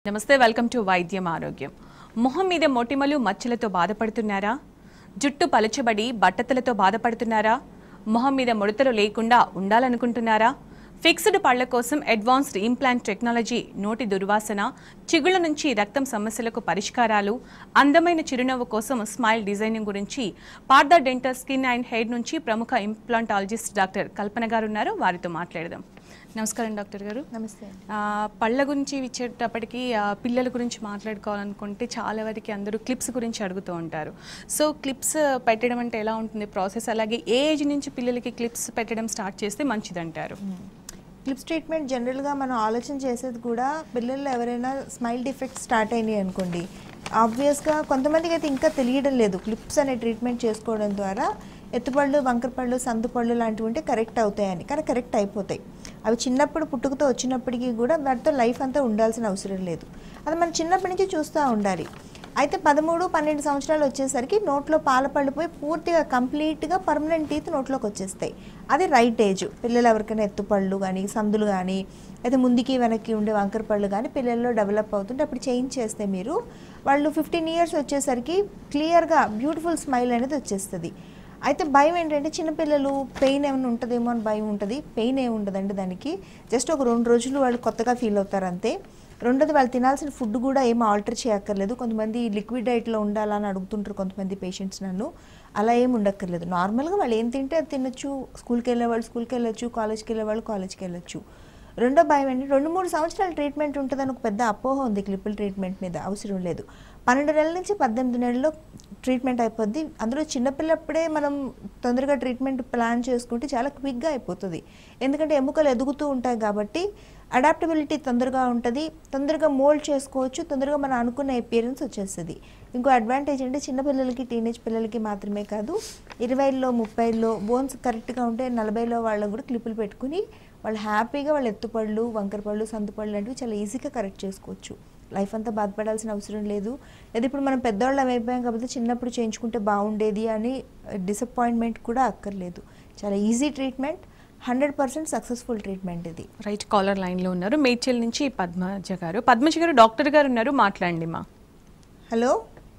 నమస్తే welcome to వైద్యం ఆరోగ్యం మొహం మీద మొటిమలు మచ్చలతో బాధపడుతున్నారా జుట్టు పలుచబడి బట్టతలతో బాధపడుతున్నారా మొహం మీద ముడతలు లేకుండా ఉండాలనుకుంటున్నారా ఫిక్స్డ్ పళ్ల కోసం అడ్వాన్స్డ్ ఇంప్లాంట్ టెక్నాలజీ నోటి దుర్వాసన చిగుళ్ళ నుంచి రక్తం సమస్యలకు పరిష్కారాలు అందమైన చిరునవ్వు కోసం స్మైల్ డిజైనింగ్ గురించి Partha dental skin and hair నుంచి ప్రముఖ ఇంప్లాంటాలజిస్ట్ డాక్టర్ కల్పన గారు ఉన్నారు వారితో మాట్లాడదాం నమస్కారం డాక్టర్ గారు నమస్తే అండి ఆ, పళ్ళ గురించి ఇచ్చేటప్పటికి ఆ, పిల్లల గురించి మాట్లాడుకోవాలనుకుంటే చాలా వరకు అందరూ క్లిప్స్ గురించి అడుగుతూ ఉంటారు సో క్లిప్స్ పెట్టడం అంటే ఎలా ఉంటుంది ప్రాసెస్ అలాగే ఏ ఏజ్ నుంచి పిల్లలకి క్లిప్స్ పెట్టడం స్టార్ట్ చేస్తే మంచిదంటారు క్లిప్స్ ట్రీట్మెంట్ జనరల్గా మనం ఆలోచన చేసేది కూడా పిల్లల్లో ఎవరైనా స్మైల్ డిఫెక్ట్ స్టార్ట్ అయినాయి అనుకోండి ఆబ్వియస్గా కొంతమందికి అయితే ఇంకా తెలియడం లేదు క్లిప్స్ అనే ట్రీట్మెంట్ చేసుకోవడం ద్వారా ఎత్తుపళ్ళు వంకరపళ్ళు సందుపళ్ళు లాంటివి ఉంటే కరెక్ట్ అవుతాయని కానీ కరెక్ట్ అయిపోతాయి అవి చిన్నప్పుడు పుట్టుకతో వచ్చినప్పటికీ కూడా వాటితో లైఫ్ అంతా ఉండాల్సిన అవసరం లేదు అది మనం చిన్నప్పటి నుంచి చూస్తూ ఉండాలి అయితే పదమూడు పన్నెండు సంవత్సరాలు వచ్చేసరికి నోట్లో పాల పళ్ళు పోయి పూర్తిగా కంప్లీట్గా పర్మనెంట్ టీత్ నోట్లోకి వచ్చేస్తాయి అది రైట్ ఏజ్ పిల్లలు ఎవరికైనా ఎత్తుపళ్ళు కానీ సందులు కానీ అయితే ముందుకి వెనక్కి ఉండే వంకర పళ్ళు కానీ పిల్లల్లో డెవలప్ అవుతుంటే అప్పుడు చేంజ్ చేస్తే మీరు వాళ్ళు ఫిఫ్టీన్ ఇయర్స్ వచ్చేసరికి క్లియర్గా బ్యూటిఫుల్ స్మైల్ అనేది వచ్చేస్తుంది అయితే భయం ఏంటంటే చిన్నపిల్లలు పెయిన్ ఏమైనా ఉంటుందేమో అని భయం ఉంటుంది పెయిన్ ఏమి ఉండదండి దానికి జస్ట్ ఒక రెండు రోజులు వాళ్ళు కొత్తగా ఫీల్ అవుతారు అంతే రెండోది వాళ్ళు తినాల్సిన ఫుడ్ కూడా ఏం ఆల్టర్ చేయక్కర్లేదు కొంతమంది లిక్విడ్ డైట్లో ఉండాలని అడుగుతుంటారు కొంతమంది పేషెంట్స్ నన్ను అలా ఏం ఉండక్కర్లేదు నార్మల్గా వాళ్ళు ఏం తింటే అది తినొచ్చు స్కూల్కి వెళ్ళే వాళ్ళు స్కూల్కి వెళ్ళొచ్చు కాలేజ్కి వెళ్ళే వాళ్ళు కాలేజ్కి వెళ్ళొచ్చు రెండో భయం ఏంటి రెండు మూడు సంవత్సరాల ట్రీట్మెంట్ ఉంటుందని ఒక పెద్ద అపోహ ఉంది క్లిప్పుల ట్రీట్మెంట్ మీద అవసరం లేదు పన్నెండు నెలల నుంచి పద్దెనిమిది నెలల్లో ట్రీట్మెంట్ అయిపోద్ది అందులో చిన్నపిల్లప్పుడే మనం తొందరగా ట్రీట్మెంట్ ప్లాన్ చేసుకుంటే చాలా క్విక్గా అయిపోతుంది ఎందుకంటే ఎముకలు ఎదుగుతూ ఉంటాయి కాబట్టి అడాప్టబిలిటీ తొందరగా ఉంటుంది తొందరగా మోల్డ్ చేసుకోవచ్చు తొందరగా మనం అనుకున్న ఎపియరెన్స్ వచ్చేస్తుంది ఇంకో అడ్వాంటేజ్ అంటే చిన్నపిల్లలకి టీనేజ్ పిల్లలకి మాత్రమే కాదు ఇరవైలో ముప్పైలో బోన్స్ కరెక్ట్గా ఉంటే నలభైలో వాళ్ళకు కూడా క్లిప్పులు పెట్టుకుని వాళ్ళు హ్యాపీగా వాళ్ళ ఎత్తుపళ్ళు వంకరపళ్ళు సందుపళ్ళు లాంటివి చాలా ఈజీగా కరెక్ట్ చేసుకోవచ్చు లైఫ్ అంతా బాధపడాల్సిన అవసరం లేదు లేదా ఇప్పుడు మనం పెద్దవాళ్ళం అయిపోయాం కాబట్టి చిన్నప్పుడు చేయించుకుంటే బాగుండేది అని డిసప్పాయింట్మెంట్ కూడా అక్కర్లేదు చాలా easy treatment hundred percent successful treatment ఇది రైట్ కాలర్ లైన్లో ఉన్నారు మేడ్చల్ నుంచి పద్మజ గారు పద్మజ గారు డాక్టర్ గారు ఉన్నారు మాట్లాడండి మా హలో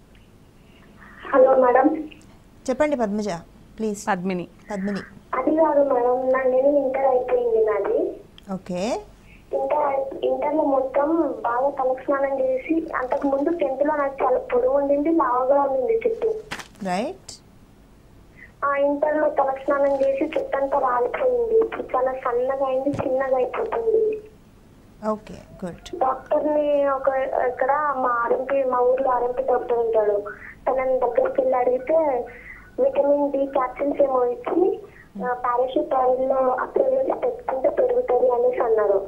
హలో మేడం చెప్పండి పద్మజ ప్లీజ్ పద్మిని పద్మిని అది కాదు మేడం నా నేను ఇంటర్ అయిపోయింది నాది ఓకే ఇంటర్ ఇంటర్లో మొత్తం బాగా తలస్నానం చేసి అంతకు ముందు టెన్త్ లో నాకు చాలా పొడవు ఉండింది లావుగా ఉండింది చుట్టూ రైట్ ఆ ఇంటర్ లో తలస్నానం చేసి చుట్టూ అంతా రాలిపోయింది ఇప్పుడు చాలా సన్నగా అయింది చిన్నగా అయిపోతుంది ఓకే గుడ్ డాక్టర్ ని ఒక ఇక్కడ మా ఆర్ఎంపీ మా ఊర్లో ఆర్ఎంపీ డాక్టర్ ఉంటాడు తనని దగ్గరికి వెళ్ళి అడిగితే విటమిన్ డి క్యాప్సిల్స్ ఏమో ఇచ్చి పారాషూట్ ఆయిల్ లో అప్లై చేసి పెట్టుకుంటే పెరుగుతుంది అనేసి అన్నారు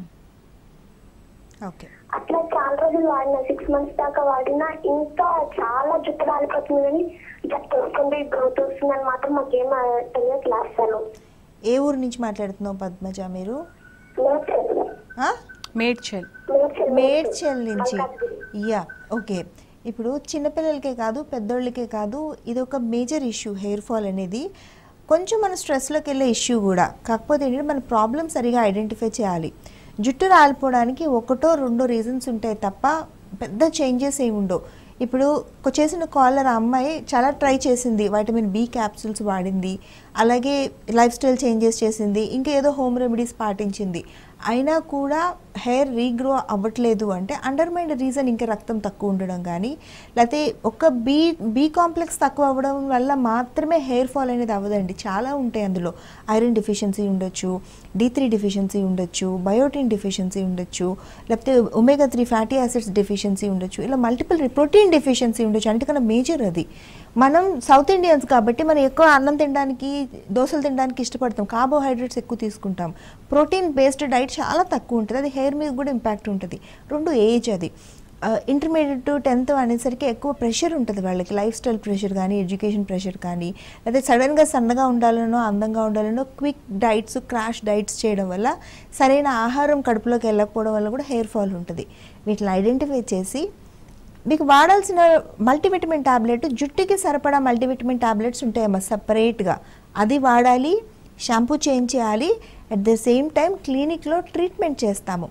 ఓకే అట్లా చాలా రోజులు వాడిన సిక్స్ మంత్స్ దాకా వాడినా ఇంకా చాలా జుట్టు రాలిపోతుంది కానీ జట్టు వస్తుంది గ్రోత్ వస్తుందని మాత్రం మాకేం తెలియట్లేదు అసలు ఏ ఊరు నుంచి మాట్లాడుతున్నావు పద్మజ మీరు మేడ్చల్ ఆ? మేడ్చల్ మేడ్చల్ మేడ్చల్ నుంచి మల్కాజ్గిరి. యా ఓకే ఇప్పుడు చిన్నపిల్లలకే కాదు పెద్దోళ్ళకే కాదు ఇది ఒక మేజర్ ఇష్యూ హెయిర్ ఫాల్ అనేది కొంచెం మన స్ట్రెస్లోకి వెళ్ళే ఇష్యూ కూడా కాకపోతే ఏంటంటే మన ప్రాబ్లమ్ సరిగా ఐడెంటిఫై చేయాలి జుట్టు రాలిపోవడానికి ఒకటో రెండో రీజన్స్ ఉంటాయి తప్ప పెద్ద చేంజెస్ ఏమి ఉండవు ఇప్పుడు కొ- చేసిన కాలర్ ఆ అమ్మాయి చాలా ట్రై చేసింది వైటమిన్ బి క్యాప్సూల్స్ వాడింది అలాగే లైఫ్ స్టైల్ చేంజెస్ చేసింది ఇంకా ఏదో హోమ్ రెమెడీస్ పాటించింది అయినా కూడా హెయిర్ రీగ్రో అవ్వట్లేదు అంటే అండర్మైండ్ రీజన్ ఇంకా రక్తం తక్కువ ఉండడం కానీ లేకపోతే ఒక బీ బీ కాంప్లెక్స్ తక్కువ అవ్వడం వల్ల మాత్రమే హెయిర్ ఫాల్ అనేది అవ్వదండి చాలా ఉంటాయి అందులో ఐరన్ డిఫిషియన్సీ ఉండొచ్చు డి త్రీ డిఫిషియన్సీ ఉండొచ్చు బయోటిన్ డిఫిషియన్సీ ఉండొచ్చు లేకపోతే omega three fatty acids deficiency ఉండొచ్చు ఇలా మల్టిపుల్ ప్రోటీన్ డెఫిషియన్సీ ఉండొచ్చు అంటే కన్నా మేజర్ అది మనం సౌత్ ఇండియన్స్ కాబట్టి మనం ఎక్కువ అన్నం తినడానికి దోశలు తినడానికి ఇష్టపడతాం కార్బోహైడ్రేట్స్ ఎక్కువ తీసుకుంటాం ప్రోటీన్ బేస్డ్ డైట్ చాలా తక్కువ ఉంటుంది అది హెయిర్ మీద కూడా ఇంపాక్ట్ ఉంటుంది రెండు ఏజ్ అది ఇంటర్మీడియట్ టు టెన్త్ అనేసరికి ఎక్కువ ప్రెషర్ ఉంటుంది వాళ్ళకి లైఫ్ స్టైల్ ప్రెషర్ కానీ ఎడ్యుకేషన్ ప్రెషర్ కానీ లేదా సడన్గా సన్నగా ఉండాలనో అందంగా ఉండాలనో క్విక్ డైట్స్ క్రాష్ డైట్స్ చేయడం వల్ల సరైన ఆహారం కడుపులోకి వెళ్ళకపోవడం వల్ల కూడా హెయిర్ ఫాల్ ఉంటుంది వీటిని ఐడెంటిఫై చేసి మీకు వాడాల్సిన మల్టీవిటమిన్ టాబ్లెట్ జుట్టుకి సరిపడా మల్టీవిటమిన్ టాబ్లెట్స్ ఉంటాయమ్మా సపరేట్గా అది వాడాలి షాంపూ చేంజ్ చేయాలి అట్ ద సేమ్ టైం క్లినిక్లో ట్రీట్మెంట్ చేస్తాము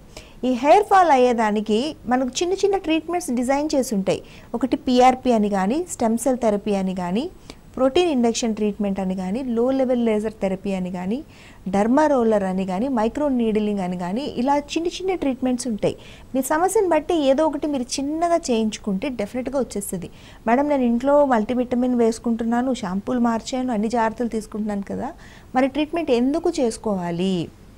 ఈ హెయిర్ ఫాల్ అయ్యేదానికి మనకు చిన్న చిన్న ట్రీట్మెంట్స్ డిజైన్ చేసి ఉంటాయి ఒకటి పిఆర్పి అని కానీ స్టెమ్ సెల్ థెరపీ అని కానీ ప్రోటీన్ ఇండక్షన్ ట్రీట్మెంట్ అని కానీ లో లెవెల్ లేజర్ థెరపీ అని కానీ డర్మా రోలర్ అని కానీ మైక్రో నీడిలింగ్ అని కానీ ఇలా చిన్న చిన్న ట్రీట్మెంట్స్ ఉంటాయి మీ సమస్యను బట్టి ఏదో ఒకటి మీరు చిన్నగా చేయించుకుంటే డెఫినెట్గా వచ్చేస్తుంది మేడం నేను ఇంట్లో మల్టీవిటమిన్ వేసుకుంటున్నాను షాంపూలు మార్చాను అన్ని జాగ్రత్తలు తీసుకుంటున్నాను కదా మరి ట్రీట్మెంట్ ఎందుకు చేసుకోవాలి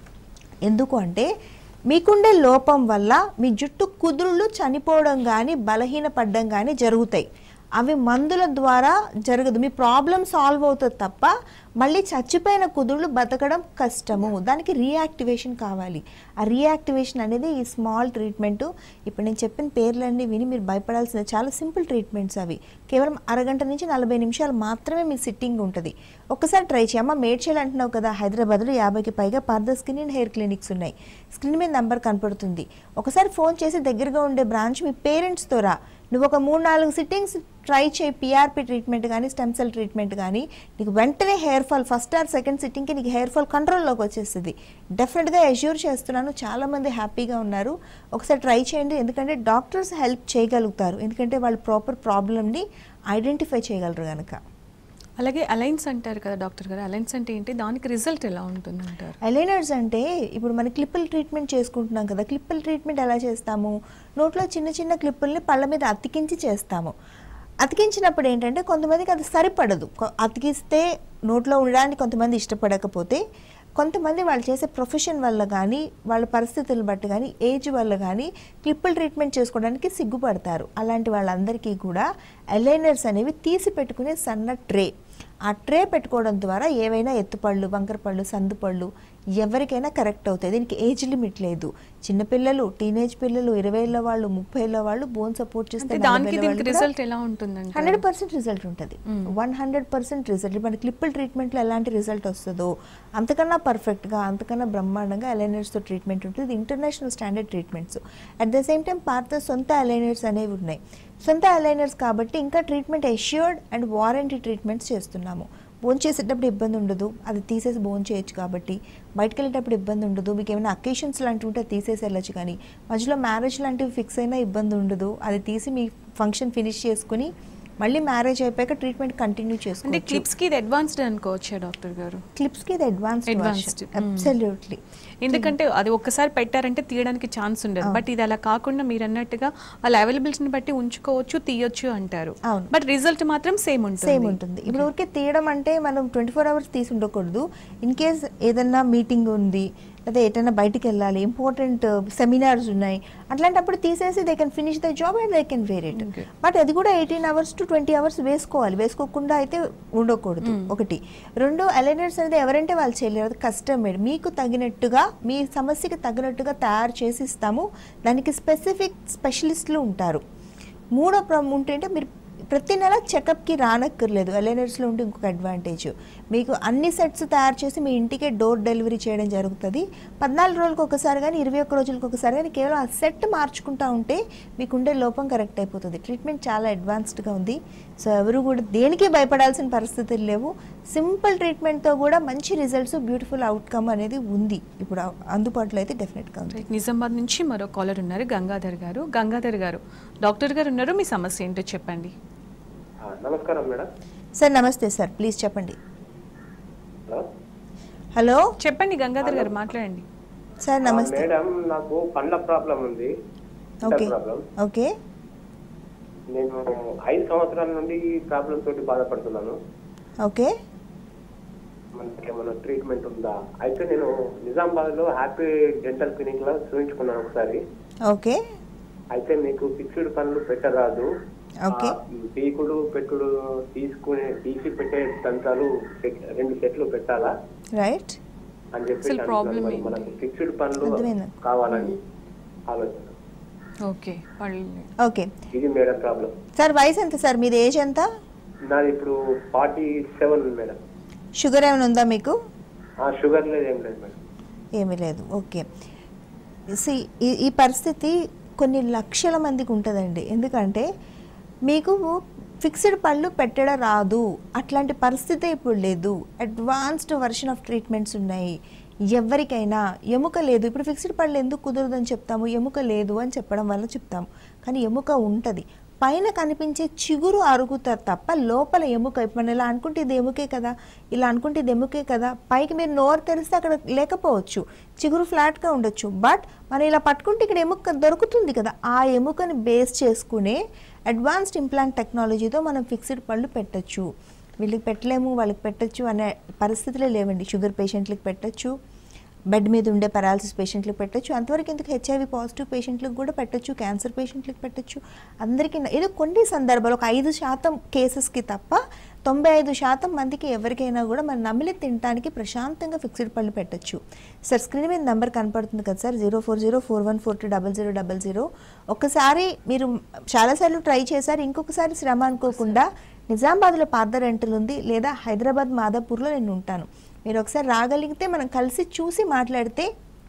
ఎందుకు అంటే మీకుండే లోపం వల్ల మీ జుట్టు కుదురులు చనిపోవడం కానీ బలహీనపడడం కానీ జరుగుతాయి అవి మందుల ద్వారా జరగదు మీ ప్రాబ్లం సాల్వ్ అవుతుంది తప్ప మళ్ళీ చచ్చిపోయిన కుదురులు బతకడం కష్టము దానికి రీయాక్టివేషన్ కావాలి ఆ రీయాక్టివేషన్ అనేది ఈ స్మాల్ ట్రీట్మెంట్ ఇప్పుడు నేను చెప్పిన పేర్లన్నీ విని మీరు భయపడాల్సిన చాలా సింపుల్ ట్రీట్మెంట్స్ అవి కేవలం అరగంట నుంచి నలభై నిమిషాలు మాత్రమే మీ సిట్టింగ్ ఉంటుంది ఒక్కసారి ట్రై చేయమ్మా మేడ్చల్ అంటున్నావు కదా హైదరాబాద్లో యాభైకి పైగా Partha skin and hair clinics ఉన్నాయి స్క్రీన్ మీద నెంబర్ కనపడుతుంది ఒకసారి ఫోన్ చేసి దగ్గరగా ఉండే బ్రాంచ్ మీ పేరెంట్స్తో రా నువ్వు ఒక మూడు నాలుగు సిట్టింగ్స్ ట్రై చేయి పిఆర్పి ట్రీట్మెంట్ కానీ స్టెమ్ సెల్ ట్రీట్మెంట్ కానీ నీకు వెంటనే hair fall first or second సిట్టింగ్కి నీకు హెయిర్ ఫాల్ కంట్రోల్లోకి వచ్చేస్తుంది డెఫినెట్గా ఎష్యూర్ చేస్తున్నాను చాలామంది హ్యాపీగా ఉన్నారు ఒకసారి ట్రై చేయండి ఎందుకంటే డాక్టర్స్ హెల్ప్ చేయగలుగుతారు ఎందుకంటే వాళ్ళు ప్రాపర్ ప్రాబ్లమ్ని ఐడెంటిఫై చేయగలరు కనుక అలాగే అలైన్స్ అంటారు కదా డాక్టర్ గారు అలైన్స్ అంటే ఏంటి దానికి రిజల్ట్ ఎలా ఉంటుంది అంటారు అలైనర్స్ అంటే ఇప్పుడు మన క్లిప్పులు ట్రీట్మెంట్ చేసుకుంటున్నాం కదా క్లిప్పుల ట్రీట్మెంట్ ఎలా చేస్తాము నోట్లో చిన్న చిన్న క్లిప్పుల్ని పళ్ళ మీద అతికించి చేస్తాము అతికించినప్పుడు ఏంటంటే కొంతమందికి అది సరిపడదు కొ- అతికిస్తే నోట్లో ఉండడానికి కొంతమంది ఇష్టపడకపోతే కొంతమంది వాళ్ళు చేసే ప్రొఫెషన్ వల్ల కానీ వాళ్ళ పరిస్థితులు బట్టి కానీ ఏజ్ వల్ల కానీ క్లిప్పుల ట్రీట్మెంట్ చేసుకోవడానికి సిగ్గుపడతారు అలాంటి వాళ్ళందరికీ కూడా అలైనర్స్ అనేవి తీసి పెట్టుకునే సన్న ట్రే ఆ ట్రే పెట్టుకోవడం ద్వారా ఏవైనా ఎత్తుపళ్ళు వంకరపళ్ళు సందుపళ్ళు ఎవరికైనా కరెక్ట్ అవుతాయి దీనికి ఏజ్ లిమిట్ లేదు చిన్నపిల్లలు టీనేజ్ పిల్లలు ఇరవైలో వాళ్ళు ముప్పైలో వాళ్ళు బోన్ సపోర్ట్ చేస్తే అంటే దానికి దీనికి రిజల్ట్ ఎలా ఉంటుందంటే హండ్రెడ్ పర్సెంట్ రిజల్ట్ ఉంటుంది వన్ హండ్రెడ్ పర్సెంట్ రిజల్ట్ మన క్లిప్పుల ట్రీట్మెంట్లో ఎలాంటి రిజల్ట్ వస్తుందో అంతకన్నా పర్ఫెక్ట్గా అంతకన్నా బ్రహ్మాండంగా అలైనర్స్తో ట్రీట్మెంట్ ఉంటుంది international standard treatments at the same time Partha సొంత అలైనర్స్ అనేవి ఉన్నాయి సొంత అలైనర్స్ కాబట్టి ఇంకా treatment assured and warranty treatments చేస్తున్నాము బోన్ చేసేటప్పుడు ఇబ్బంది ఉండదు అది తీసేసి బోన్ చేయొచ్చు కాబట్టి బయటకు వెళ్ళేటప్పుడు ఇబ్బంది ఉండదు మీకు ఏమైనా అకేషన్స్ లాంటివి ఉంటే తీసేసి వెళ్ళొచ్చు కానీ మధ్యలో మ్యారేజ్ లాంటివి ఫిక్స్ అయినా ఇబ్బంది ఉండదు అది తీసి మీ ఫంక్షన్ ఫినిష్ చేసుకుని మళ్ళీ మ్యారేజ్ అయిపోయాక ట్రీట్మెంట్ కంటిన్యూ అంటే చేసుకోవచ్చు క్లిప్స్ కి ఇది అడ్వాన్స్డ్ అనుకోవచ్చా డాక్టర్ గారు క్లిప్స్కి ఇది అడ్వాన్స్ Advanced. Mm. అబ్సల్యూట్లీ ఎందుకంటే అది ఒక్కసారి పెట్టారంటే తీయడానికి ఛాన్స్ ఉండదు బట్ ఇది అలా కాకుండా మీరు అన్నట్టుగా వాళ్ళ అవైలబిలిటీని బట్టి ఉంచుకోవచ్చు తీయొచ్చు అంటారు అవును. బట్ రిజల్ట్ మాత్రం సేమ్ ఉంటుంది సేమ్ ఉంటుంది ఇప్పుడు ఊరికే తీయడం అంటే మనం ట్వంటీ ఫోర్ అవర్స్ తీసి ఉండకూడదు ఇన్ కేస్ ఏదన్నా మీటింగ్ ఉంది లేదా ఎటైనా బయటికి వెళ్ళాలి ఇంపార్టెంట్ సెమినార్స్ ఉన్నాయి అట్లాంటప్పుడు తీసేసి they can finish the job and they can wear it Okay. But అది కూడా eighteen hours to twenty hours వేసుకోవాలి వేసుకోకుండా అయితే ఉండకూడదు ఒకటి రెండు అలైనర్స్ అనేది ఎవరంటే వాళ్ళు చేయలేరు అది కస్టమ్ మేడ్ మీకు తగినట్టుగా మీ సమస్యకి తగినట్టుగా తయారు చేసి ఇస్తాము దానికి స్పెసిఫిక్ స్పెషలిస్టులు ఉంటారు మూడో ప్రాబ్లం ఉంటే మీరు ప్రతి నెల చెకప్కి రానక్కర్లేదు అలైనర్స్లో ఉంటే ఇంకొక అడ్వాంటేజ్ మీకు అన్ని సెట్స్ తయారు చేసి మీ ఇంటికే డోర్ డెలివరీ చేయడం జరుగుతుంది పద్నాలుగు రోజులకు ఒకసారి కానీ ఇరవై ఒక్క రోజులకు ఒకసారి కానీ కేవలం ఆ సెట్ మార్చుకుంటా ఉంటే మీకు ఉండే లోపం కరెక్ట్ అయిపోతుంది ట్రీట్మెంట్ చాలా అడ్వాన్స్డ్గా ఉంది సో ఎవరు కూడా దేనికి భయపడాల్సిన పరిస్థితులు లేవు సింపుల్ ట్రీట్మెంట్తో కూడా మంచి రిజల్ట్స్ బ్యూటిఫుల్ అవుట్కమ్ అనేది ఉంది ఇప్పుడు అందుబాటులో అయితే డెఫినెట్గా ఉంది రైట్. నిజామాబాద్ నుంచి మరో కాలర్ ఉన్నారు గంగాధర్ గారు గంగాధర్ గారు డాక్టర్ గారు ఉన్నారు మీ సమస్య ఏంటో చెప్పండి ఆ, నమస్కారం మేడం సార్ నమస్తే సార్ ప్లీజ్ చెప్పండి హలో హలో చెప్పండి గంగాధర్ గారు మాట్లాడండి సార్ ఆ, నమస్తే మేడం నాకు పండ్ల ప్రాబ్లం ఉంది ఓకే ప్రాబ్లం ఓకే నేను ఐదు సంవత్సరాల నుండి ఈ ప్రాబ్లం తోటి బాధపడుతున్నాను ఓకే మనకి ఏమైనా ట్రీట్మెంట్ ఉందా అయితే నేను నిజామాబాద్ లో హ్యాపీ డెంటల్ క్లినిక్ లో చూపించుకున్నాను ఒకసారి ఓకే అయితే మీకు ఫిక్స్డ్ పనులు పెట్టరాదు ఓకే. ఆ, పీకుడు పెట్టుడు తీసుకునే తీసి పెట్టే దంతాలు సెట్- రెండు సెట్లు పెట్టాలా రైట్ అని చెప్పి అసలు problem అంటున్నారు. మరి ఏంటి? మనకు ఫిక్స్డ్ పనులు అర్థమైంది. కావాలని ఆలోచన ఓకే వాళ్ళు ఓకే ఇది మేడం ప్రాబ్లం సార్ వయసు ఎంత సార్ మీది ఏజ్ ఎంత నాది ఇప్పుడు ఫార్టీ సెవెన్ మేడం షుగర్ ఏమైనా ఉందా మీకు ఆ షుగర్ లేదు ఏం లేదు మేడం ఏమీ లేదు ఓకే సి ఈ ఈ పరిస్థితి కొన్ని లక్షల మందికి ఉంటుందండి ఎందుకంటే మీకు ఫిక్స్డ్ పళ్ళు పెట్టడం రాదు అట్లాంటి పరిస్థితి ఇప్పుడు లేదు అడ్వాన్స్డ్ వర్షన్ ఆఫ్ ట్రీట్మెంట్స్ ఉన్నాయి ఎవరికైనా ఎముక లేదు ఇప్పుడు ఫిక్స్డ్ పళ్ళు ఎందుకు కుదరదని చెప్తాము ఎముక లేదు అని చెప్పడం వల్ల చెప్తాము కానీ ఎముక ఉంటుంది పైన కనిపించే చిగురు అరుగుతారు తప్ప లోపల ఎముక ఇప్పుడు మనం ఇలా అనుకుంటే ఇది ఎముకే కదా ఇలా అనుకుంటే ఇది ఎముకే కదా పైకి మీరు నోరు తెరిస్తే అక్కడ లేకపోవచ్చు చిగురు ఫ్లాట్గా ఉండొచ్చు బట్ మనం ఇలా పట్టుకుంటే ఇక్కడ ఎముక దొరుకుతుంది కదా ఆ ఎముకని బేస్ చేసుకునే అడ్వాన్స్డ్ ఇంప్లాంట్ టెక్నాలజీతో మనం ఫిక్స్డ్ పళ్ళు పెట్టచ్చు వీళ్ళకి పెట్టలేము వాళ్ళకి పెట్టచ్చు అనే పరిస్థితులే లేవండి షుగర్ పేషెంట్లకు పెట్టచ్చు బెడ్ మీద ఉండే పెరాలసిస్ పేషెంట్లకు పెట్టచ్చు అంతవరకు ఎందుకు హెచ్ఐవి పాజిటివ్ పేషెంట్లకు కూడా పెట్టచ్చు క్యాన్సర్ పేషెంట్లకు పెట్టచ్చు అందరికీ న- ఏదో కొన్ని సందర్భాలు ఒక ఐదు శాతం కేసెస్కి తప్ప తొంభై ఐదు శాతం మందికి ఎవరికైనా కూడా మనం నమిలి తినడానికి ప్రశాంతంగా ఫిక్స్డ్ పళ్ళు పెట్టచ్చు సార్ స్క్రీన్ మీద నెంబర్ కనపడుతుంది కదా sir zero four zero four one four two double zero double zero ఒకసారి మీరు చాలాసార్లు ట్రై చేశారు ఇంకొకసారి శ్రమ అనుకోకుండా నిజామాబాద్లో పార్థ రెంటల్ ఉంది లేదా హైదరాబాద్ మాదాపూర్లో నేను ఉంటాను మీరు ఒకసారి రాగలిగితే మనం కలిసి చూసి మాట్లాడితే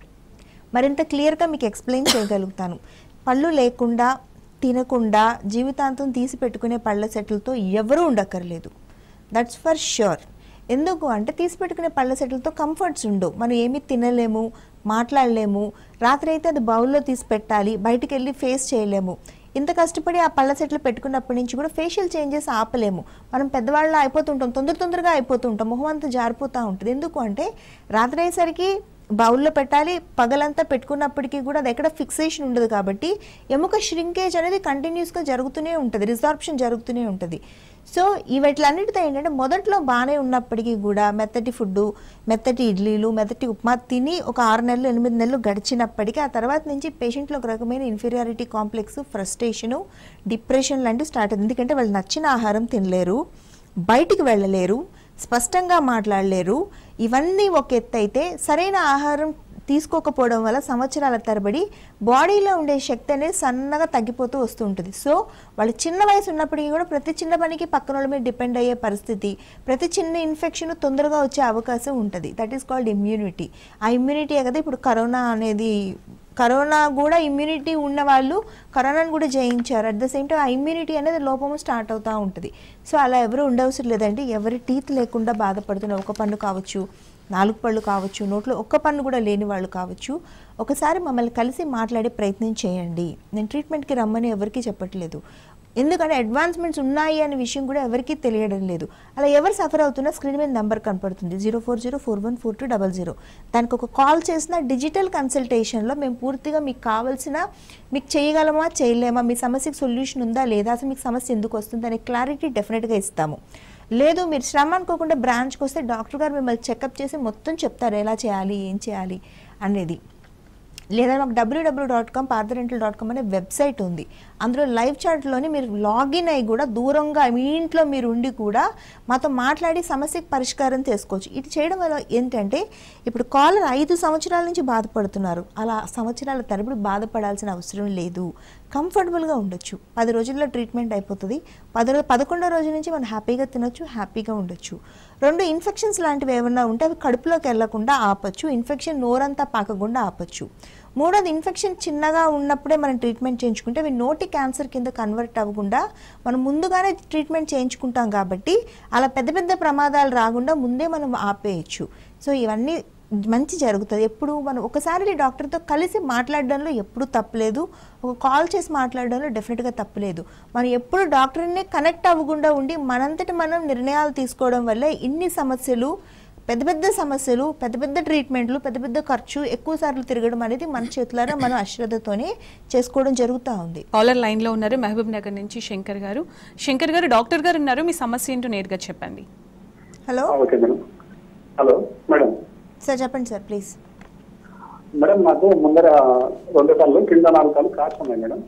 మరింత క్లియర్గా మీకు ఎక్స్ప్లెయిన్ చేయగలుగుతాను పళ్ళు లేకుండా తినకుండా జీవితాంతం తీసి పెట్టుకునే పళ్ళ సెట్లతో ఎవరూ ఉండక్కర్లేదు దట్స్ ఫర్ ష్యూర్ ఎందుకు అంటే తీసి పెట్టుకునే పళ్ళ సెట్లతో కంఫర్ట్స్ ఉండవు మనం ఏమీ తినలేము మాట్లాడలేము రాత్రి అయితే అది బౌల్లో తీసి పెట్టాలి బయటికి వెళ్ళి ఫేస్ చేయలేము ఇంత కష్టపడి ఆ పళ్ళ సెట్లు పెట్టుకున్నప్పటి నుంచి కూడా ఫేషియల్ చేంజెస్ ఆపలేము మనం పెద్దవాళ్ళ అయిపోతుంటాం తొందర తొందరగా అయిపోతుంటాం మొహం అంతా జారిపోతూ ఉంటుంది ఎందుకు అంటే రాత్రి అయ్యేసరికి బౌల్లో పెట్టాలి పగలంతా పెట్టుకున్నప్పటికీ కూడా అది ఎక్కడ ఫిక్సేషన్ ఉండదు కాబట్టి ఎముక ష్రింకేజ్ అనేది కంటిన్యూస్గా జరుగుతూనే ఉంటుంది రిజార్ప్షన్ జరుగుతూనే ఉంటుంది సో ఇవట్లన్నిటితో ఏంటంటే మొదట్లో బాగానే ఉన్నప్పటికీ కూడా మెత్తటి ఫుడ్ మెత్తటి ఇడ్లీలు మెత్తటి ఉప్మా తిని ఒక ఆరు నెలలు ఎనిమిది నెలలు గడిచినప్పటికీ ఆ తర్వాత నుంచి పేషెంట్లో ఒక రకమైన ఇన్ఫీరియారిటీ కాంప్లెక్స్ ఫ్రస్ట్రేషను డిప్రెషన్ లాంటివి స్టార్ట్ అవుతుంది ఎందుకంటే వాళ్ళు నచ్చిన ఆహారం తినలేరు బయటికి వెళ్ళలేరు స్పష్టంగా మాట్లాడలేరు ఇవన్నీ ఒక ఎత్తు అయితే సరైన ఆహారం తీసుకోకపోవడం వల్ల సంవత్సరాల తరబడి బాడీలో ఉండే శక్తి అనేది సన్నగా తగ్గిపోతూ వస్తూ ఉంటుంది సో వాళ్ళు చిన్న వయసు ఉన్నప్పటికీ కూడా ప్రతి చిన్న పనికి పక్కన వాళ్ళ మీద డిపెండ్ అయ్యే పరిస్థితి ప్రతి చిన్న ఇన్ఫెక్షన్ తొందరగా వచ్చే అవకాశం ఉంటుంది దట్ ఈస్ కాల్డ్ ఇమ్యూనిటీ ఆ ఇమ్యూనిటీ కదా ఇప్పుడు కరోనా అనేది కరోనా కూడా ఇమ్యూనిటీ ఉన్న వాళ్ళు కరోనాను కూడా జయించారు అట్ ద సేమ్ టైం ఆ ఇమ్యూనిటీ అనేది లోపము స్టార్ట్ అవుతూ ఉంటుంది సో అలా ఎవరు ఉండవసరం లేదండి ఎవరి టీత్ లేకుండా బాధపడుతున్న ఒక పన్ను కావచ్చు నాలుగు పళ్ళు కావచ్చు నోట్లో ఒక్క పన్ను కూడా లేని వాళ్ళు కావచ్చు ఒకసారి మమ్మల్ని కలిసి మాట్లాడే ప్రయత్నం చేయండి నేను ట్రీట్మెంట్కి రమ్మని ఎవరికీ చెప్పట్లేదు ఎందుకంటే అడ్వాన్స్మెంట్స్ ఉన్నాయి అనే విషయం కూడా ఎవరికీ తెలియడం లేదు అలా ఎవరు సఫర్ అవుతున్నా స్క్రీన్ మీద నెంబర్ కనపడుతుంది zero four zero four one four two double zero దానికి ఒక కాల్ చేసిన డిజిటల్ కన్సల్టేషన్లో మేము పూర్తిగా మీకు కావాల్సిన మీకు చేయగలమా చేయలేమా మీ సమస్యకి సొల్యూషన్ ఉందా లేదా అసలు మీకు సమస్య ఎందుకు వస్తుంది అనే క్లారిటీ డెఫినెట్గా ఇస్తాము లేదు మీరు శ్రమ అనుకోకుండా బ్రాంచ్కి వస్తే డాక్టర్ గారు మిమ్మల్ని చెకప్ చేసి మొత్తం చెప్తారు ఎలా చేయాలి ఏం చేయాలి అనేది లేదా మాకు W W dot com Partha dental dot com అనే వెబ్సైట్ ఉంది అందులో లైవ్ చాట్లోని మీరు లాగిన్ అయ్యి కూడా దూరంగా మీ ఇంట్లో మీరు ఉండి కూడా మాతో మాట్లాడి సమస్యకి పరిష్కారం చేసుకోవచ్చు ఇది చేయడం వల్ల ఏంటంటే ఇప్పుడు కాలర్ ఐదు సంవత్సరాల నుంచి బాధపడుతున్నారు అలా సంవత్సరాల తరబడి బాధపడాల్సిన అవసరం లేదు కంఫర్టబుల్గా ఉండొచ్చు పది రోజుల్లో ట్రీట్మెంట్ అయిపోతుంది పది రోజు పదకొండో రోజు నుంచి మనం హ్యాపీగా తినొచ్చు హ్యాపీగా ఉండొచ్చు రెండు ఇన్ఫెక్షన్స్ లాంటివి ఏమన్నా ఉంటే అవి కడుపులోకి వెళ్లకుండా ఆపచ్చు ఇన్ఫెక్షన్ నోరంతా పాకకుండా ఆపచ్చు మూడోది ఇన్ఫెక్షన్ చిన్నగా ఉన్నప్పుడే మనం ట్రీట్మెంట్ చేయించుకుంటే అవి నోటి క్యాన్సర్ కింద కన్వర్ట్ అవ్వకుండా మనం ముందుగానే ట్రీట్మెంట్ చేయించుకుంటాం కాబట్టి అలా పెద్ద పెద్ద ప్రమాదాలు రాకుండా ముందే మనం ఆపేయచ్చు సో ఇవన్నీ మంచి జరుగుతుంది ఎప్పుడు మనం ఒకసారి డాక్టర్తో కలిసి మాట్లాడడంలో ఎప్పుడు తప్పలేదు ఒక కాల్ చేసి మాట్లాడడంలో డెఫినెట్గా తప్పలేదు మనం ఎప్పుడు డాక్టర్ని కనెక్ట్ అవ్వకుండా ఉండి మనంతటి మనం నిర్ణయాలు తీసుకోవడం వల్ల ఇన్ని సమస్యలు పెద్ద పెద్ద సమస్యలు పెద్ద పెద్ద ట్రీట్మెంట్లు పెద్ద పెద్ద ఖర్చు ఎక్కువ సార్లు తిరగడం అనేది మన చేతులారా మనం అశ్రద్ధతోనే చేసుకోవడం జరుగుతూ ఉంది కాలర్ లైన్ లో ఉన్నారు మహబూబ్ నగర్ నుంచి శంకర్ గారు శంకర్ గారు డాక్టర్ గారు ఉన్నారు మీ సమస్య ఏంటో నేరుగా చెప్పండి hello okay madam hello madam sir చెప్పండి సార్ ప్లీజ్ మేడం నాకు ముందర రెండు కళ్ళు కింద నాలుగు కళ్ళు కాస్ట్ ఉన్నాయి మేడం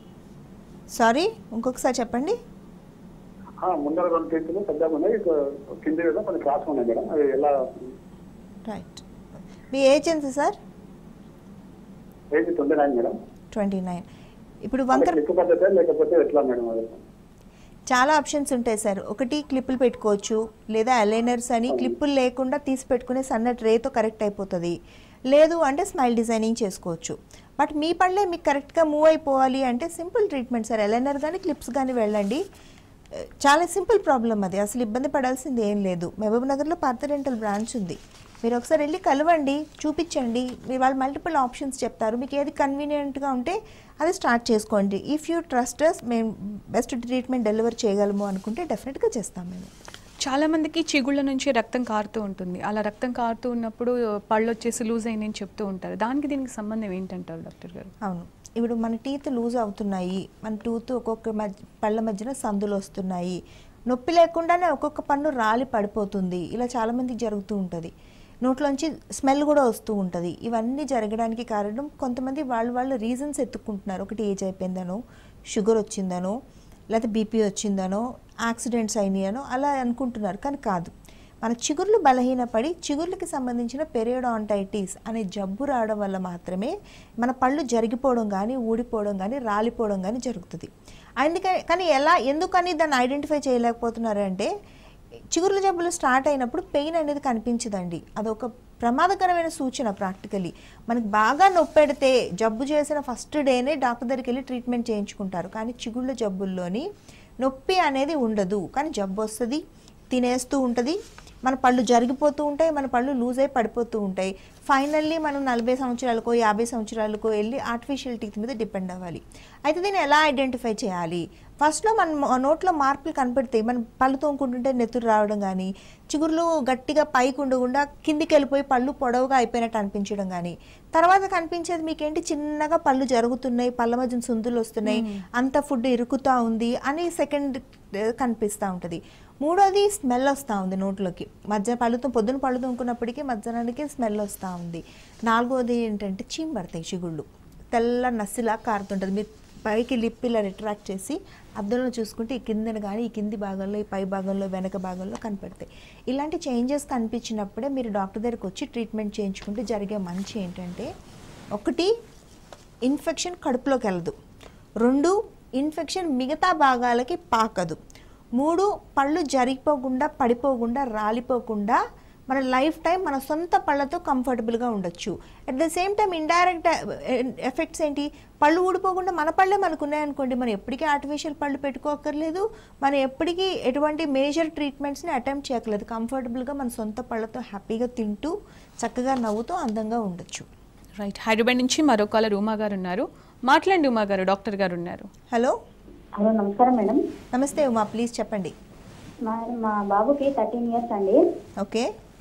సారీ ఇంకొకసారి చెప్పండి ఆ, ముందర రెండు చేతులు పెద్దగా ఉన్నాయి ఇక కింద మీద కొన్ని క్రాస్ ఉన్నాయి మేడం అవి ఎలా రైట్ మీ ఏజ్ ఎంత sir age twenty nine madam twenty nine ఇప్పుడు అంటే వంకర క్లిక్ పద్ధతి లేకపోతే ఎట్లా మేడం అది చాలా ఆప్షన్స్ ఉంటాయి సార్ ఒకటి క్లిప్పులు పెట్టుకోవచ్చు లేదా అలైనర్స్ అని క్లిప్పులు లేకుండా తీసి పెట్టుకునే సన్న ట్రేతో కరెక్ట్ అయిపోతుంది లేదు అంటే స్మైల్ డిజైనింగ్ చేసుకోవచ్చు బట్ మీ పళ్ళే మీకు కరెక్ట్గా మూవ్ అయిపోవాలి అంటే సింపుల్ ట్రీట్మెంట్ సార్ అలైనర్ కానీ క్లిప్స్ కానీ వెళ్ళండి చాలా సింపుల్ ప్రాబ్లం అది అసలు ఇబ్బంది పడాల్సింది ఏం లేదు మహబూబ్ నగర్లో పార్థ రెంటల్ బ్రాంచ్ ఉంది మీరు ఒకసారి వెళ్ళి కలవండి చూపించండి మీరు వాళ్ళు మల్టిపుల్ ఆప్షన్స్ చెప్తారు మీకు ఏది కన్వీనియంట్గా ఉంటే అది స్టార్ట్ చేసుకోండి ఇఫ్ యూ ట్రస్టర్స్ మేము బెస్ట్ ట్రీట్మెంట్ డెలివర్ చేయగలము అనుకుంటే డెఫినెట్గా చేస్తాం మేము చాలా మందికి చిగుళ్ళ నుంచి రక్తం కారుతూ ఉంటుంది అలా రక్తం కారుతూ ఉన్నప్పుడు పళ్ళు వచ్చేసి లూజ్ అయిందని చెప్తూ ఉంటారు దానికి దీనికి సంబంధం ఏంటంటారు డాక్టర్ గారు అవును ఇప్పుడు మన టీత్ లూజ్ అవుతున్నాయి మన టూత్ ఒక్కొక్క మధ్య పళ్ళ మధ్యన సందులు వస్తున్నాయి నొప్పి లేకుండానే ఒక్కొక్క పన్ను రాలి పడిపోతుంది ఇలా చాలామందికి జరుగుతూ ఉంటుంది నోట్లోంచి స్మెల్ కూడా వస్తూ ఉంటుంది ఇవన్నీ జరగడానికి కారణం కొంతమంది వాళ్ళు వాళ్ళు రీజన్స్ ఎత్తుక్కుంటున్నారు ఒకటి ఏజ్ అయిపోయిందనో షుగర్ వచ్చిందనో లేకపోతే బీపీ వచ్చిందనో యాక్సిడెంట్స్ అయినాయనో అలా అనుకుంటున్నారు కానీ కాదు మన చిగుర్లు బలహీనపడి చిగుర్లకి సంబంధించిన పెరియోడాంటైటిస్ అనే జబ్బు రావడం వల్ల మాత్రమే మన పళ్ళు జరిగిపోవడం కానీ ఊడిపోవడం కానీ రాలిపోవడం కానీ జరుగుతుంది అందుకని కానీ ఎలా ఎందుకని దాన్ని ఐడెంటిఫై చేయలేకపోతున్నారు అంటే చిగుర్ల జబ్బులు స్టార్ట్ అయినప్పుడు పెయిన్ అనేది కనిపించదండి అదొక ప్రమాదకరమైన సూచన ప్రాక్టికలీ మనకి బాగా నొప్పెడితే జబ్బు చేసిన ఫస్ట్ డేనే డాక్టర్ దగ్గరికి వెళ్ళి ట్రీట్మెంట్ చేయించుకుంటారు కానీ చిగుళ్ళ జబ్బుల్లోని నొప్పి అనేది ఉండదు కానీ జబ్బు వస్తుంది తినేస్తూ ఉంటుంది మన పళ్ళు జరిగిపోతూ ఉంటాయి మన పళ్ళు లూజ్ అయి పడిపోతూ ఉంటాయి ఫైనల్లీ మనం నలభై సంవత్సరాలకో యాభై సంవత్సరాలకో వెళ్ళి ఆర్టిఫిషియల్ టీత్ మీద డిపెండ్ అవ్వాలి అయితే దీన్ని ఎలా ఐడెంటిఫై చేయాలి ఫస్ట్లో మన మొ- నోట్లో మార్పులు కనపడతాయి మనం పళ్ళు తోముకుంటుంటే నెత్తురు రావడం కానీ చిగుర్లు గట్టిగా పైకి ఉండకుండా కిందికి వెళ్ళిపోయి పళ్ళు పొడవుగా అయిపోయినట్టు అనిపించడం కానీ తర్వాత కనిపించేది మీకేంటి చిన్నగా పళ్ళు జరుగుతున్నాయి పళ్ళ మధ్యన సుందులు వస్తున్నాయి అంత ఫుడ్ ఇరుకుతా ఉంది అని సెకండ్ కనిపిస్తూ ఉంటుంది మూడోది స్మెల్ వస్తూ ఉంది నోట్లోకి మధ్య పళ్ళుతో పొద్దున పళ్ళు తోముకున్నప్పటికీ మధ్యాహ్నానికి స్మెల్ వస్తూ ఉంది నాలుగోది ఏంటంటే చీమ్ పడతాయి చిగుళ్ళు తెల్ల నస్సిలా కారుతుంటుంది మీరు పైకి లిప్ ఇలా రిట్రాక్ట్ చేసి అద్దంలో చూసుకుంటే ఈ కిందన కానీ ఈ కింది భాగంలో ఈ పై భాగంలో వెనక భాగంలో కనపడతాయి ఇలాంటి చేంజెస్ కనిపించినప్పుడే మీరు డాక్టర్ దగ్గరికి వచ్చి ట్రీట్మెంట్ చేయించుకుంటే జరిగే మంచి ఏంటంటే ఒకటి ఇన్ఫెక్షన్ కడుపులోకి వెళ్ళదు రెండు ఇన్ఫెక్షన్ మిగతా భాగాలకి పాకదు మూడు పళ్ళు జరిగిపోకుండా పడిపోకుండా రాలిపోకుండా మన లైఫ్ టైం మన సొంత పళ్ళతో కంఫర్టబుల్గా ఉండొచ్చు at the same time indirect effects ఏంటి పళ్ళు ఊడిపోకుండా మన పళ్ళే మనకు ఉన్నాయనుకోండి మనం ఎప్పటికీ ఆర్టిఫిషియల్ పళ్ళు పెట్టుకోకర్లేదు మనం ఎప్పటికీ ఎటువంటి మేజర్ ట్రీట్మెంట్స్ని అటెంప్ట్ చేయక్కర్లేదు కంఫర్టబుల్గా మన సొంత పళ్ళతో హ్యాపీగా తింటూ చక్కగా నవ్వుతూ అందంగా ఉండొచ్చు రైట్ హైదరాబాద్ నుంచి మరో కాలర్ ఉమా గారు ఉన్నారు మాట్లాడండి ఉమా గారు డాక్టర్ గారు ఉన్నారు హలో హలో నమస్కారం మేడం నమస్తే ఉమా ప్లీజ్ చెప్పండి మా మా బాబుకి థర్టీన్ ఇయర్స్ అండి ఓకే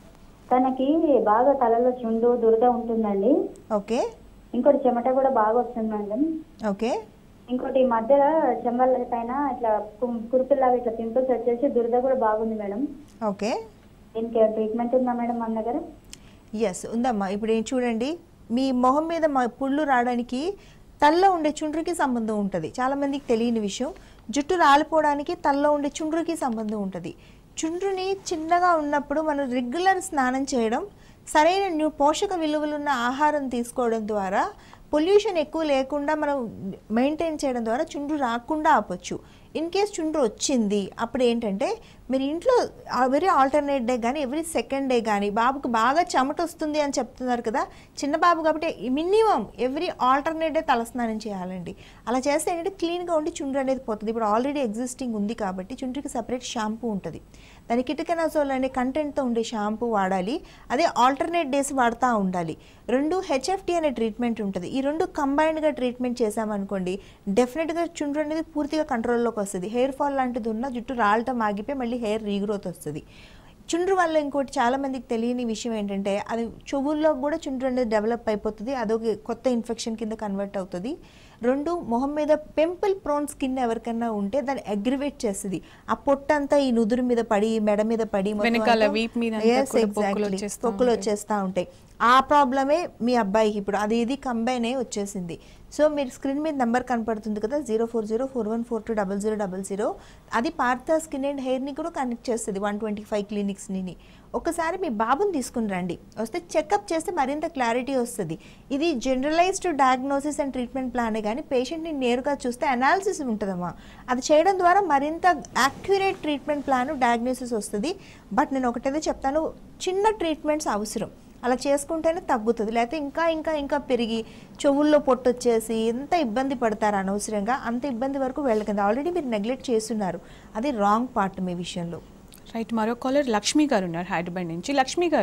తనకి బాగా తలలో చుండు దురద ఉంటుందండి ఓకే ఇంకోటి చెమట కూడా బాగా వస్తుంది మేడం ఓకే ఇంకోటి ఈ మధ్యలో చెంబల పైన ఇట్లా కు- కురుపులాగా ఇట్లా పింపుల్స్ వచ్చేసి దురద కూడా బాగుంది మేడం ఓకే దీనికి ట్రీట్మెంట్ ఉందా మేడం మన దగ్గర ఎస్ ఉందమ్మా ఇప్పుడు ఏం చూడండి మీ మొహం మీద మా పుళ్ళు రావడానికి తల్లో ఉండే చుండ్రుకి సంబంధం ఉంటుంది చాలామందికి తెలియని విషయం జుట్టు రాలిపోవడానికి తల్లో ఉండే చుండ్రుకి సంబంధం ఉంటుంది చుండ్రుని చిన్నగా ఉన్నప్పుడు మనం రెగ్యులర్ స్నానం చేయడం సరైన న్యూ పోషక విలువలున్న ఆహారం తీసుకోవడం ద్వారా పొల్యూషన్ ఎక్కువ లేకుండా మనం మెయింటైన్ చేయడం ద్వారా చుండ్రు రాకుండా ఆపొచ్చు ఇన్ కేస్ చుండ్రు వచ్చింది అప్పుడు ఏంటంటే మీరు ఇంట్లో వెరీ ఆల్టర్నేట్ డే కానీ ఎవ్రీ సెకండ్ డే కానీ బాబుకు బాగా చెమట వస్తుంది అని చెప్తున్నారు కదా చిన్న బాబు కాబట్టి మినిమం ఎవ్రీ ఆల్టర్నేట్ డే తలస్నానం చేయాలండి అలా చేస్తే ఏంటంటే క్లీన్గా ఉండి చుండ్రు అనేది పోతుంది ఇప్పుడు ఆల్రెడీ ఎగ్జిస్టింగ్ ఉంది కాబట్టి చుండ్రుకి సపరేట్ షాంపూ ఉంటుంది దాని కిటకనాసోల్ అనే కంటెంట్తో ఉండే షాంపూ వాడాలి అదే ఆల్టర్నేట్ డేస్ వాడుతూ ఉండాలి రెండు హెచ్ఎఫ్టీ అనే ట్రీట్మెంట్ ఉంటుంది ఈ రెండు కంబైన్డ్గా ట్రీట్మెంట్ చేసామనుకోండి డెఫినెట్గా చుండ్రు అనేది పూర్తిగా కంట్రోల్లోకి వస్తుంది హెయిర్ ఫాల్ లాంటిది ఉన్న జుట్టు రాలటం ఆగిపోయి మళ్ళీ హెయిర్ రీగ్రోత్ వస్తుంది చుండ్రు వల్ల ఇంకోటి చాలా మందికి తెలియని విషయం ఏంటంటే అది చెవుల్లో కూడా చుండ్రు అనేది డెవలప్ అయిపోతుంది అదొక కొత్త ఇన్ఫెక్షన్ కింద కన్వర్ట్ అవుతుంది రెండు మొహం మీద పెంపుల్ ప్రోన్ స్కిన్ ఎవరికైనా ఉంటే దాన్ని అగ్రివేట్ చేస్తుంది ఆ పొట్టంతా ఈ నుదురు మీద పడి మెడ మీద పడి మొత్తం వెనకాల అంతా- వీపు మీద అంతా Yes, కూడా పొక్కులు exactly. వచ్చేస్తా పొక్కులు ఉంటాయి. వచ్చేస్తూ ఉంటాయి ఆ ప్రాబ్లమే మీ అబ్బాయికి ఇప్పుడు అది ఇది కంబైన్ అయ్యి వచ్చేసింది సో మీరు స్క్రీన్ మీద నెంబర్ కనపడుతుంది కదా zero four zero four one four two double zero double zero అది పార్థ స్కిన్ అండ్ హెయిర్ని కూడా కనెక్ట్ చేస్తుంది వన్ ట్వంటీ ఫైవ్ క్లినిక్స్ని ఒకసారి మీ బాబుని తీసుకుని రండి వస్తే చెకప్ చేస్తే మరింత క్లారిటీ వస్తుంది ఇది జనరలైజ్డ్ డయాగ్నోసిస్ అండ్ ట్రీట్మెంట్ ప్లానే కానీ పేషెంట్ని నేరుగా చూస్తే అనాలిసిస్ ఉంటుందమ్మా అది చేయడం ద్వారా మరింత యాక్యురేట్ ట్రీట్మెంట్ ప్లాన్ డయాగ్నోసిస్ వస్తుంది బట్ నేను ఒకటేదో చెప్తాను చిన్న ట్రీట్మెంట్స్ అవసరం అలా చేసుకుంటేనే తగ్గుతుంది లేకపోతే ఇంకా ఇంకా ఇంకా పెరిగి చెవుల్లో పొట్టు వచ్చేసి ఎంత ఇబ్బంది పడతారు అనవసరంగా అంత ఇబ్బంది వరకు వెళ్ళకండి ఆల్రెడీ మీరు నెగ్లెక్ట్ చేస్తున్నారు అది రాంగ్ పార్ట్ మీ విషయంలో రైట్ మరో కాలర్ లక్ష్మి గారు ఉన్నారు హైదరాబాద్ నుంచి లక్ష్మి గారు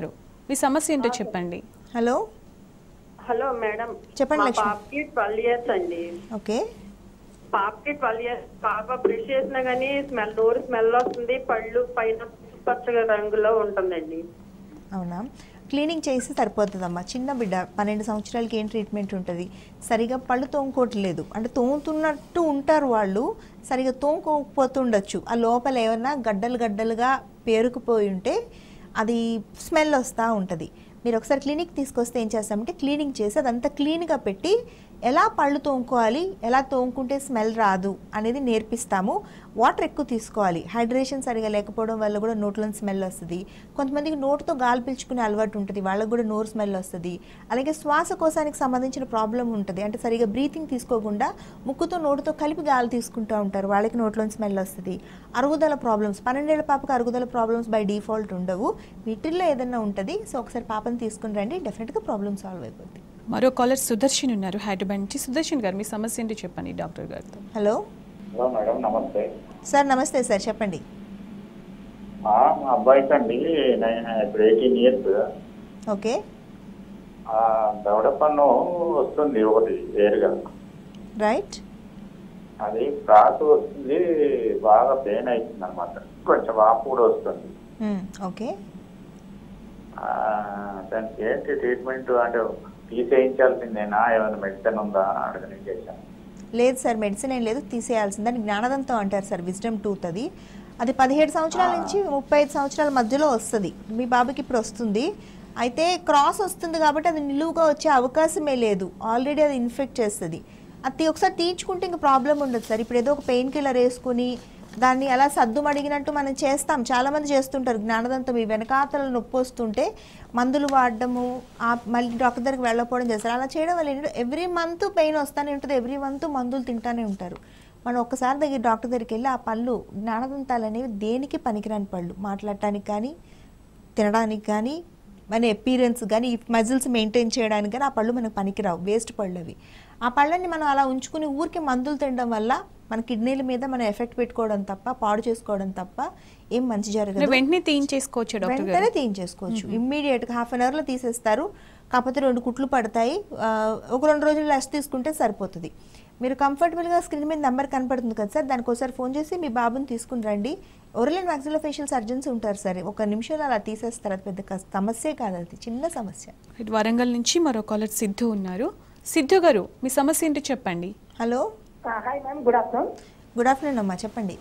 మీ సమస్య ఏంటో చెప్పండి హలో హలో మేడం చెప్పండి, మా లక్ష్మి. పాపకి ట్వెల్వ్ ఇయర్స్ అండి ఓకే పాపకి ట్వెల్వ్ ఇయర్స్ పాప బ్రష్ చేసినా కానీ స్మెల్ నోరు స్మెల్ వస్తుంది పళ్ళు పైన పచ్చగా రంగులో ఉంటుందండి అవునా క్లీనింగ్ చేసి సరిపోతుందమ్మా చిన్న బిడ్డ పన్నెండు సంవత్సరాలకి ఏం ట్రీట్మెంట్ ఉంటుంది సరిగా పళ్ళు తోముకోవట్లేదు అంటే తోముతున్నట్టు ఉంటారు వాళ్ళు సరిగా తోముకోకపోతుండొచ్చు ఆ లోపల ఏమన్నా గడ్డలు గడ్డలుగా పేరుకుపోయి ఉంటే అది స్మెల్ వస్తూ ఉంటుంది మీరు ఒకసారి క్లినిక్ తీసుకొస్తే ఏం చేస్తామంటే క్లీనింగ్ చేసి అదంతా క్లీన్గా పెట్టి ఎలా పళ్ళు తోముకోవాలి ఎలా తోముకుంటే స్మెల్ రాదు అనేది నేర్పిస్తాము వాటర్ ఎక్కువ తీసుకోవాలి హైడ్రేషన్ సరిగా లేకపోవడం వల్ల కూడా నోట్లో స్మెల్ వస్తుంది కొంతమందికి నోటుతో గాలి పీల్చుకునే అలవాటు ఉంటుంది వాళ్ళకి కూడా నోరు స్మెల్ వస్తుంది అలాగే శ్వాసకోశానికి సంబంధించిన ప్రాబ్లం ఉంటుంది అంటే సరిగా బ్రీతింగ్ తీసుకోకుండా ముక్కుతో నోటుతో కలిపి గాలి తీసుకుంటూ ఉంటారు వాళ్ళకి నోట్లో స్మెల్ వస్తుంది అరుగుదల ప్రాబ్లమ్స్ పన్నెండేళ్ల పాపకు అరుగుదల ప్రాబ్లమ్స్ బై డిఫాల్ట్ ఉండవు వీటిల్లో ఏదైనా ఉంటుంది సో ఒకసారి పాపని తీసుకుని రండి డెఫినెట్గా ప్రాబ్లమ్ సాల్వ్ అయిపోద్ది మరో కాలర్ సుదర్శన్ ఉన్నారు హైదరాబాద్ నుంచి సుదర్శన్ గారు మీ సమస్య ఏంటో చెప్పండి డాక్టర్ గారితో హలో హలో మేడం నమస్తే సార్ నమస్తే సార్ చెప్పండి ఆ, మా అబ్బాయికి అండి నేను ఇప్పుడు ఎయిటీన్ ఇయర్స్ ఓకే దవడ పన్ను వస్తుంది ఒకటి వేరుగా రైట్ అది క్రాస్ వస్తుంది బాగా పెయిన్ అవుతుంది అనమాట కొంచెం వాపు కూడా వస్తుంది ఓకే ఆ, దానికి ఏంటి ట్రీట్మెంట్ అంటే తీసేయించాల్సిందేనా ఏమైనా మెడిసిన్ ఉందా అడగని చేశాను లేదు సార్ మెడిసిన్ ఏం లేదు తీసేయాల్సింది దాన్ని జ్ఞానదంతం అంటారు సార్ విజ్డమ్ టూత్ అది అది పదిహేడు సంవత్సరాల నుంచి ముప్పై ఐదు సంవత్సరాల మధ్యలో వస్తుంది మీ బాబుకి ఇప్పుడు వస్తుంది అయితే క్రాస్ వస్తుంది కాబట్టి అది నిలువుగా వచ్చే అవకాశమే లేదు ఆల్రెడీ అది ఇన్ఫెక్ట్ చేస్తుంది అది ఒకసారి తీయించుకుంటే ఇంకా ప్రాబ్లం ఉండదు సార్ ఇప్పుడు ఏదో ఒక పెయిన్ కిల్లర్ వేసుకుని దాన్ని అలా సద్దు మడిగినట్టు మనం చేస్తాం చాలామంది చేస్తుంటారు జ్ఞానదంతం ఈ వెనకాతల నొప్పి వస్తుంటే మందులు వాడడము ఆ మళ్ళీ డాక్టర్ దగ్గరికి వెళ్ళకపోవడం చేస్తారు అలా చేయడం వల్ల ఏంటంటే ఎవ్రీ మంత్ పెయిన్ వస్తూనే ఉంటుంది ఎవ్రీ మంత్ మందులు తింటానే ఉంటారు మనం ఒక్కసారి దగ్గర డాక్టర్ దగ్గరికి వెళ్ళి ఆ పళ్ళు జ్ఞానదంతాలు అనేవి దేనికి పనికిరాని పళ్ళు మాట్లాడటానికి కానీ తినడానికి కానీ మన ఎపీరియన్స్ కానీ ఈ మజిల్స్ మెయింటైన్ చేయడానికి కానీ ఆ పళ్ళు మనకు పనికిరావు వేస్ట్ పళ్ళు అవి ఆ పళ్ళని మనం అలా ఉంచుకుని ఊరికి మందులు తినడం వల్ల మన కిడ్నీల మీద మనం ఎఫెక్ట్ పెట్టుకోవడం తప్ప పాడు చేసుకోవడం తప్ప ఏం మంచి జరగదు వెంటనే తీయించేసుకోవచ్చు డాక్టర్ వెంటనే గారు తీయించేసుకోవచ్చు ఇమ్మీడియట్గా హాఫ్ అన్ అవర్లో తీసేస్తారు కాకపోతే రెండు కుట్లు పడతాయి ఆ, ఒక రెండు రోజులు రెస్ట్ తీసుకుంటే సరిపోతుంది మీరు కంఫర్టబుల్గా స్క్రీన్ మీద నెంబర్ కనపడుతుంది కదా సార్ దానికి ఒకసారి ఫోన్ చేసి మీ బాబుని తీసుకుని రండి oral and maxillofacial surgeons ఉంటారు సార్ ఒక నిమిషంలో అలా తీసేస్తారు అది పెద్ద కష్ట- సమస్యే కాదు అది చిన్న సమస్య ఇటు వరంగల్ నుంచి మరో కాలర్ సిద్ధు ఉన్నారు సిద్ధు గారు మీ సమస్య ఏంటో చెప్పండి hello hi ma'am good afternoon good afternoon అమ్మా చెప్పండి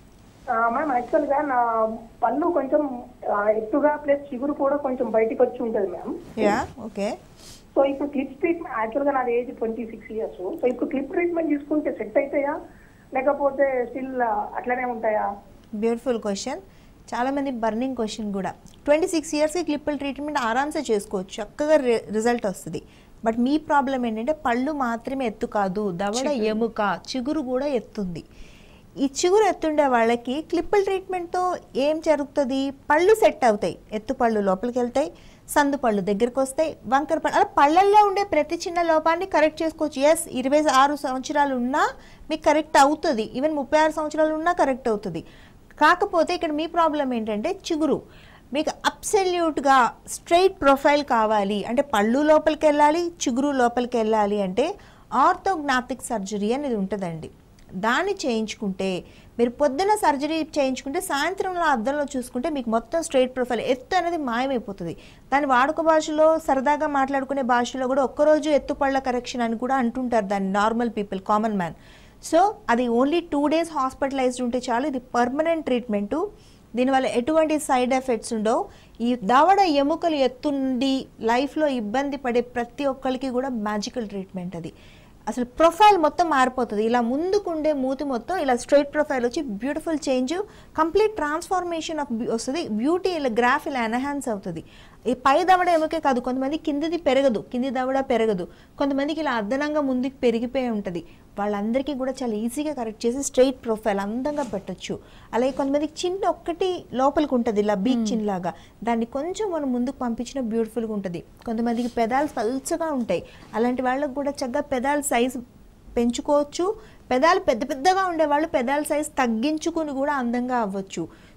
మ్యామ్ యాక్చువల్గా నా పళ్ళు కొంచెం ఆ, ఎత్తుగా ప్లస్ చిగురు కూడా కొంచెం బయటికి వచ్చి ఉంటుంది మ్యామ్ యా ఓకే సో ఇప్పుడు క్లిప్ ట్రీట్మెంట్ యాక్చువల్గా నాది age twenty six years so ఇప్పుడు క్లిప్ ట్రీట్మెంట్ తీసుకుంటే సెట్ అవుతాయా లేకపోతే స్టిల్ అట్లనే ఉంటాయా బ్యూటిఫుల్ క్వశ్చన్ చాలామంది బర్నింగ్ క్వశ్చన్ కూడా ట్వంటీ సిక్స్ ఇయర్స్కి క్లిప్పుల ట్రీట్మెంట్ ఆరామ్సే చేసుకోవచ్చు చక్కగా రి- రిజల్ట్ వస్తుంది బట్ మీ ప్రాబ్లం ఏంటంటే పళ్ళు మాత్రమే ఎత్తు కాదు దవడ ఎముక చిగురు కూడా ఎత్తుంది ఈ చిగురు ఎత్తుండే వాళ్ళకి క్లిప్పుల ట్రీట్మెంట్తో ఏం జరుగుతుంది పళ్ళు సెట్ అవుతాయి ఎత్తు పళ్ళు లోపలికి వెళ్తాయి సందు పళ్ళు దగ్గరికి వస్తాయి వంకర పళ్ళు అలా పళ్ళల్లో ఉండే ప్రతి చిన్న లోపాన్ని కరెక్ట్ చేసుకోవచ్చు ఎస్ ఇరవై ఆరు సంవత్సరాలు ఉన్నా మీకు కరెక్ట్ అవుతుంది ఈవెన్ ముప్పై ఆరు సంవత్సరాలు ఉన్నా కరెక్ట్ అవుతుంది కాకపోతే ఇక్కడ మీ ప్రాబ్లం ఏంటంటే చిగురు మీకు అబ్సల్యూట్గా స్ట్రైట్ ప్రొఫైల్ కావాలి అంటే పళ్ళు లోపలికి వెళ్ళాలి చిగురు లోపలికి వెళ్ళాలి అంటే ఆర్థోగ్నాటిక్ సర్జరీ అనేది ఉంటుందండి దాన్ని చేయించుకుంటే మీరు పొద్దున సర్జరీ చేయించుకుంటే సాయంత్రంలో అద్దంలో చూసుకుంటే మీకు మొత్తం స్ట్రైట్ ప్రొఫైల్ ఎత్తు అనేది మాయమైపోతుంది దాని వాడుక భాషలో సరదాగా మాట్లాడుకునే భాషలో కూడా ఒక్కరోజు ఎత్తు పళ్ళ కరెక్షన్ అని కూడా అంటుంటారు దాన్ని normal people common man so అది ఓన్లీ టూ డేస్ హాస్పిటలైజ్డ్ ఉంటే చాలు ఇది పర్మనెంట్ ట్రీట్మెంటు దీనివల్ల ఎటువంటి సైడ్ ఎఫెక్ట్స్ ఉండవు ఈ దవడ ఎముకలు ఎత్తుండి లైఫ్లో ఇబ్బంది పడే ప్రతి ఒక్కరికి కూడా మ్యాజికల్ ట్రీట్మెంట్ అది అసలు ప్రొఫైల్ మొత్తం మారిపోతుంది ఇలా ముందుకుండే మూతి మొత్తం ఇలా స్ట్రైట్ ప్రొఫైల్ వచ్చి beautiful change complete transformation of వస్తుంది బ్యూటీ ఇలా గ్రాఫ్ ఇలా ఎన్హాన్స్ అవుతుంది ఈ పై దవడ ఎముకే కాదు కొంతమంది కిందిది పెరగదు కింది దవడ పెరగదు కొంతమందికి ఇలా అదనంగా ముందుకు పెరిగిపోయి ఉంటుంది వాళ్ళందరికీ కూడా చాలా ఈజీగా కరెక్ట్ చేసి స్ట్రైట్ ప్రొఫైల్ అందంగా పెట్టొచ్చు అలాగే కొంతమందికి చిన్న ఒక్కటి లోపలికి ఉంటుంది ఇలా బీక్ చిన్ లాగా దాన్ని కొంచెం మనం ముందుకు పంపించిన బ్యూటిఫుల్గా ఉంటుంది కొంతమందికి పెదాలు పల్చగా ఉంటాయి అలాంటి వాళ్ళకి కూడా చక్కగా పెదాల సైజు పెంచుకోవచ్చు పెదాలు పెద్ద పెద్దగా ఉండేవాళ్ళు పెదాల సైజ్ తగ్గించుకుని కూడా అందంగా అవ్వచ్చు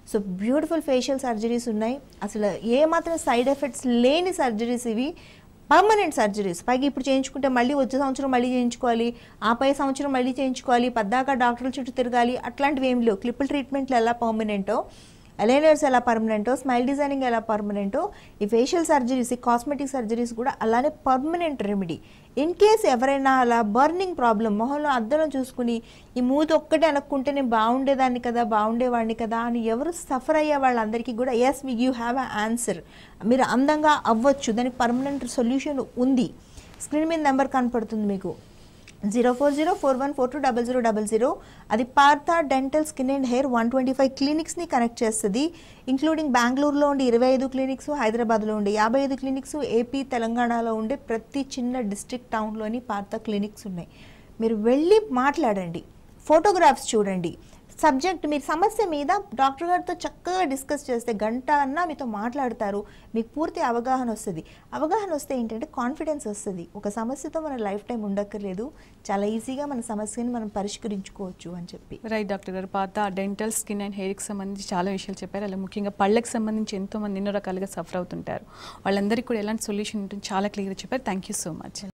సో బ్యూటిఫుల్ ఫేషియల్ సర్జరీస్ ఉన్నాయి అసలు ఏ మాత్రం సైడ్ ఎఫెక్ట్స్ లేని సర్జరీస్ ఇవి పర్మనెంట్ సర్జరీస్ పైగా ఇప్పుడు చేయించుకుంటే మళ్ళీ వచ్చే సంవత్సరం మళ్ళీ చేయించుకోవాలి ఆ పై సంవత్సరం మళ్ళీ చేయించుకోవాలి పద్దాక డాక్టర్ల చుట్టూ తిరగాలి అట్లాంటివి ఏం లేవు క్లిప్పుల ట్రీట్మెంట్లు ఎలా పర్మనెంటో అలైనర్స్ ఎలా పర్మనెంటో స్మైల్ డిజైనింగ్ ఎలా పర్మనెంటో ఈ ఫేషియల్ సర్జరీస్ ఈ కాస్మెటిక్ సర్జరీస్ కూడా అలానే పర్మనెంట్ రెమెడీ ఇన్ కేస్ ఎవరైనా అలా బర్నింగ్ ప్రాబ్లం మొహంలో అద్దంలో చూసుకుని ఈ మూతి ఒక్కటే అనుకుంటే నేను బాగుండేదాన్ని కదా బాగుండేవాడిని కదా అని ఎవరు సఫర్ అయ్యే వాళ్ళందరికీ కూడా yes you have a answer మీరు అందంగా అవ్వచ్చు దానికి పర్మనెంట్ సొల్యూషన్ ఉంది స్క్రీన్ మీద నెంబర్ కనపడుతుంది మీకు zero four zero four one four two double zero double zero అది Partha dental skin and hair one twenty five క్లినిక్స్ని కనెక్ట్ చేస్తుంది ఇంక్లూడింగ్ బెంగళూరులో ఉండి ఇరవై ఐదు క్లినిక్స్ హైదరాబాద్లో ఉండే యాభై ఐదు క్లినిక్స్ ఏపీ తెలంగాణలో ఉండే ప్రతి చిన్న డిస్ట్రిక్ట్ టౌన్లోని పార్థ క్లినిక్స్ ఉన్నాయి మీరు వెళ్ళి మాట్లాడండి ఫోటోగ్రాఫ్స్ చూడండి సబ్జెక్ట్ మీరు సమస్య మీద డాక్టర్ గారితో చక్కగా డిస్కస్ చేస్తే గంట అన్నా మీతో మాట్లాడతారు మీకు పూర్తి అవగాహన వస్తుంది అవగాహన వస్తే ఏంటంటే కాన్ఫిడెన్స్ వస్తుంది ఒక సమస్యతో మన లైఫ్ టైం ఉండక్కర్లేదు చాలా ఈజీగా మన సమస్యని మనం పరిష్కరించుకోవచ్చు అని చెప్పి రైట్ డాక్టర్ గారు పాత డెంటల్ స్కిన్ అండ్ హెయిర్కి సంబంధించి చాలా విషయాలు చెప్పారు అలా ముఖ్యంగా పళ్ళకి సంబంధించి ఎంతో మంది ఎన్నో రకాలుగా సఫర్ అవుతుంటారు వాళ్ళందరికీ కూడా ఎలాంటి సొల్యూషన్ ఉంటుంది చాలా క్లియర్గా చెప్పారు థ్యాంక్ యూ సో మచ్